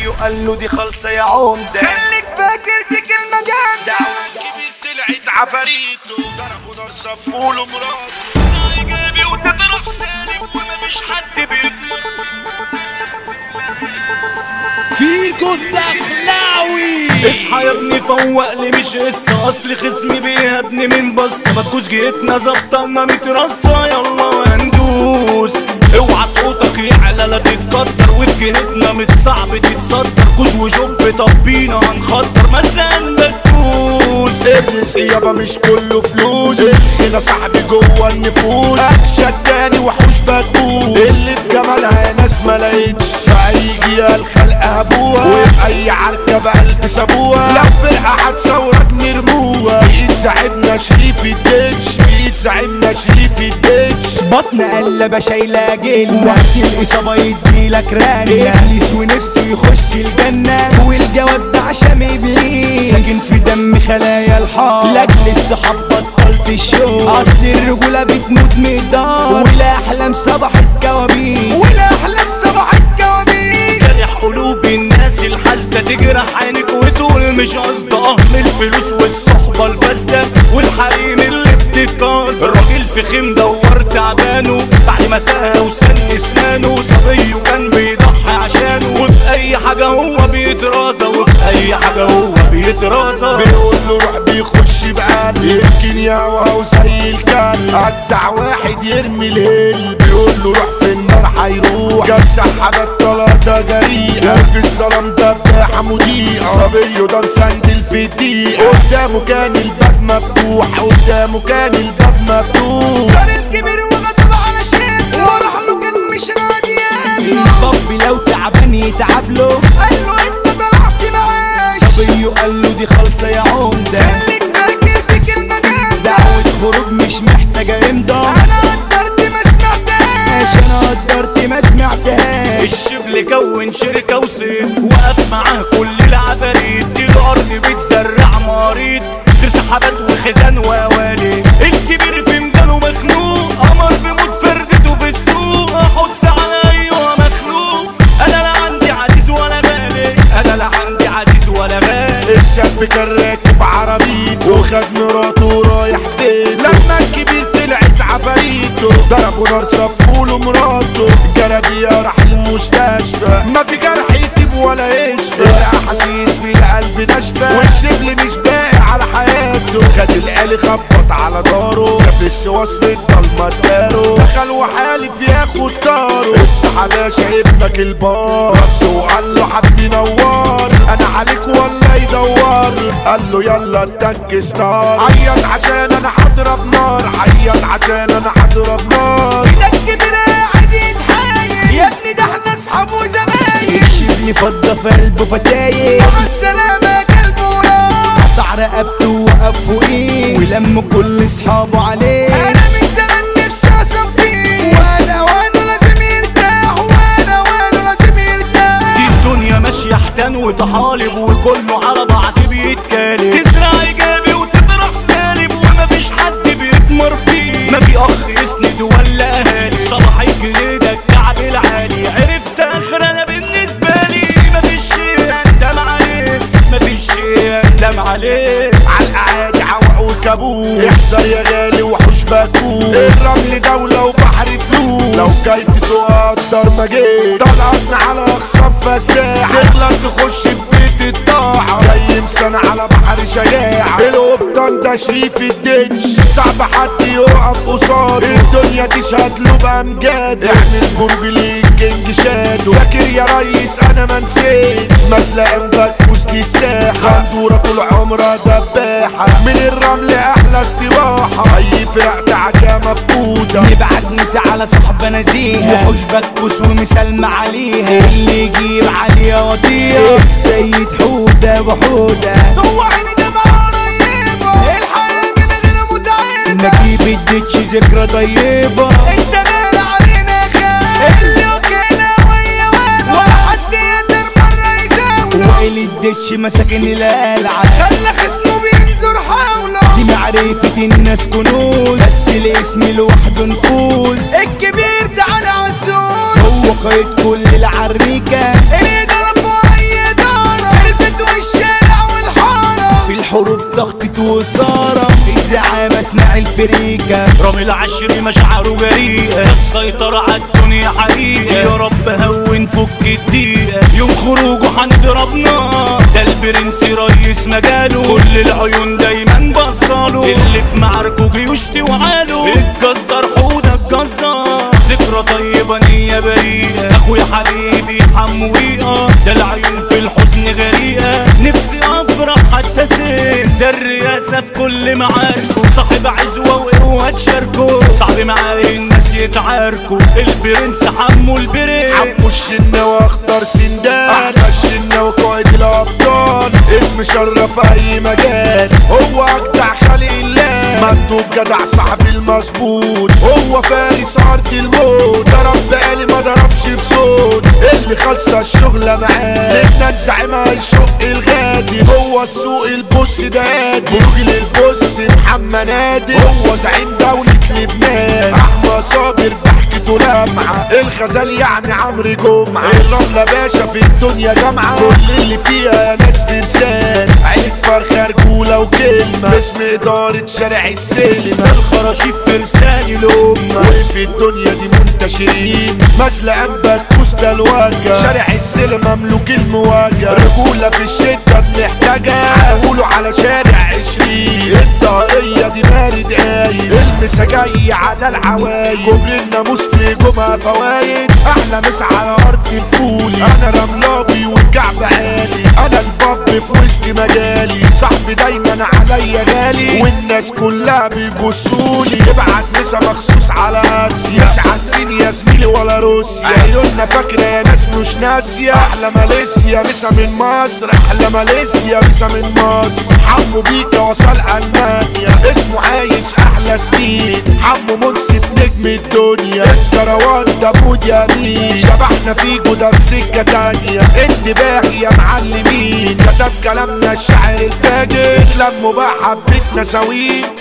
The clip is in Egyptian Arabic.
صبيه قال له دي خالصه يا عمده خليك فاكر دي كلمة جامدة كبير طلعت عفاريته ضربوا نار صفوا له مراته ايجابي وتطرح سالم ومفيش حد بيتمر فيكو الدخلاوي اصحى يا ابني فوق لي مش قصه اصل خصمي بيهبني من بص ما تكوش جيتنا ظبطنا مترصه يلا وندوس اوعى صوتك يعلى لا تتقدر وفي جهتنا مش صعب تتصدر كوز وشوف طبينا هنخطر مثلا بتدوس الرزق يابا مش كله فلوس هنا صاحبي جوه النفوس اكشن تاني وحوش بتبوس اللي بجمالها يا ناس ما لقيتش فهيجي يا الخلق ابوها وفي اي عركه بلبس ابوها لو فرقه هتصورك نرموها بقيت زعيمنا شريف الدش بقيت زعيمنا شريف الدش بطن قلبة شايلة جلة وقت الإصابة يديلك رنة إبليس ونفسه يخش الجنة والجواب ده عشان إبليس ساكن في دم خلايا الحار لأجل الصحاب بطلت الشوق أصل الرجولة بتموت من الدار والأحلام صبحت كوابيس والأحلام صبحت كوابيس جرح قلوب الناس الحاسدة تجرح عينك وتقول مش قصد اه من الفلوس والصحبة الفاسدة والحريم اللي بتتكاثر الراجل في خيم دور تعبانه بعد ما سهى وسن اسنانه صبيه كان بيضحي عشانه وبأي حاجة هو بيترازى وفي أي حاجة هو بيترازى بيقول له روح بيخش بقلب يمكن يهوى زي الكلب قطع واحد يرمي الهل بيقول له روح في النار هيروح جاب سحبات تلاتة جريئة في الظلام ده بتاع مضيئة صبيه ده مسندل في الدقيقة قدامه كان الباب مفتوح قدامه كان الباب مفتوح صار الكبير وغضب على شيخ وراح له كان مش راضي يقابله الباب لو تعبان يتعب له قال له انت طلعت معاش صبيه قال له دي خالصه يا عمده خليك فاكر دي كلمه جامده دعوه خروج مش محتاجه امضى انا قدرت ما سمعتهاش انا قدرت ما سمعتهاش الشبل كون شركة وصيد وقف معاه كل العفاريت دي الأرض بتزرع مريض غير سحابات وخزان ووالي الكبير في مجاله مخنوق قمر بموت فردته في السوق أحط على أيوة مخلوق أنا لا عندي عزيز ولا غالي أنا لا عندي عزيز ولا غالي الشاب كان راكب عربيته وخد مراته ورايح بيته لما الكبير طلعت عفاريته ضربوا نار صفوله مراته جرابيه راح المستشفى ما في جرح يتيب ولا يشفى الاحاسيس في القلب ناشفه والشبل مش باقي على حياته خد الآلي خبط على داره شاف السواس في الضلمه اداله دخل وحالف ياخد طاره افتح يا باشا ابنك البار رد وقال له حد ينور انا عليك ولا يدور قال له يلا التانك ستار عيط عشان انا هضرب نار عيط عشان انا هضرب نار ده الكبير قاعد يتحايل يا ابني ده احنا اصحاب وزمايل الشبل فضة في قلبه فتايل مع السلامة كلب وراح قطع رقبته وقف فوقيه ولم كل اصحابه عليه انا من زمان نفسي اصفيه وانا وانا لازم يرتاح وانا وانا لازم يرتاح دي الدنيا ماشية حتان وطحالب وكله على بعض بيتكالب تزرع ايجابي وتطرح سالب ومفيش حد بيتمر فيه ما في اخ يسند ولا اهالي صباح الجنيه الكعب العالي عرفت اخر انا بالنسبة لي مفيش شيء اندم عليه مفيش شيء اندم عليه عالقعادي عوق وكابوس احذر يا غالي وحوش باكوس الرمل دولة وبحر فلوس لو جاي تسوق قدر ما جيت طلعتنا على اخصام فساح تغلط تخش ببيت الطاعة جاي مسنة على بحر شجاعة القبطان ده شريف الدنش صعب حد يقف قصاده الدنيا تشهد له بامجاد اعمل برج للكينج شادو فاكر يا ريس انا ما نسيت مزلة امضى وسط الساحة غندورة طول عمرها دباحة من الرمل احلى استباحة اي فرق دعكة مفقودة نبعت مسا على صحبة نزيهة وحوش بكوس ومسلمة عليها اللي يجيب عليها وطيها السيد حودة وحودة هو عيني دمعة قريبة الحياة من غير متعبة نجيب الدتش ذكرى طيبة انت غالي علينا خير اللي وكينا ويا وانا ولا حد يقدر مرة يساوي وائل الدتش مساكن القلعة خلى خصمه بينزر حوله دي معرفة الناس كنوز بس الاسم لوحده نفوذ الكبير تعالى عزوز هو قايد كل العريكة اللي ضرب اي الفريكة رامي العشر مشاعره جريئة السيطرة عالدنيا حقيقة يا رب هون فك الدقيقة يوم خروجه هنضربنا ده البرنس ريس مجاله كل العيون دايما بصاله اللي في معاركه جيوش توعاله الجزار حودة الجزار ذكرى طيبة نية بريئة اخويا حبيبي حمو ويقى ده العيون في الحزن غريقة نفسي افرح حتى سين ده الرئاسة في كل معاركه صاحب عزوة وقوة تشاركه صعب معاه الناس يتعاركوا البرنس حمو البرنس عمو الشنة واخضر سندان احنا الشنة وقائد الابطال اسم شرف اي مجال هو اجدع خلق الله مكتوب جدع صاحب المظبوط هو فارس ارض الموت ضرب بقالي ما ضربش بصوت اللي خالصة الشغلة معاه لبنان زعيمها الشق الغادي هو السوق البص ده هادي برجل البص محمد نادي هو زعيم دولة لبنان احمد صابر ضحكته لمعة الخزال يعني عمرو جمعة الرملة باشا في الدنيا جامعة كل اللي فيها ناس في لسان عيلة فرخة رجولة وكلمة اسم إدارة شارع السينما الخراشيف فرسان الأمة وفي الدنيا دي منتشرين مزل أنبت كوستا الواجهة شارع السينما ملوك المواجهة رجولة في الشدة بنحتاجها قولوا على شارع عشرين الطاقية دي مارد قايل المسا جاي على العوايد كوبري الناموس في جمعة فوايد أحلى مسا على أرض الفولي أنا رملابي والكعب عالي أنا الباب في وسط مجالي صاحبي دايما عليا غالي والناس كلها بيبصولي ابعت مسا مخصوص على اسيا مش عالسين يا زميلي ولا روسيا عيوننا فاكرة يا ناس مش ناسية احلى ماليزيا مسا من مصر احلى ماليزيا مسا من مصر حمو بيكا وصل المانيا اسمه عايش احلى سنين حمو منصف نجم الدنيا الكروان ده بود يمين شبحنا فيكو ده بسكة تانية انتباه يا معلمين كتب كلامنا الشاعر الفاجر لموا بقى حبتنا سوين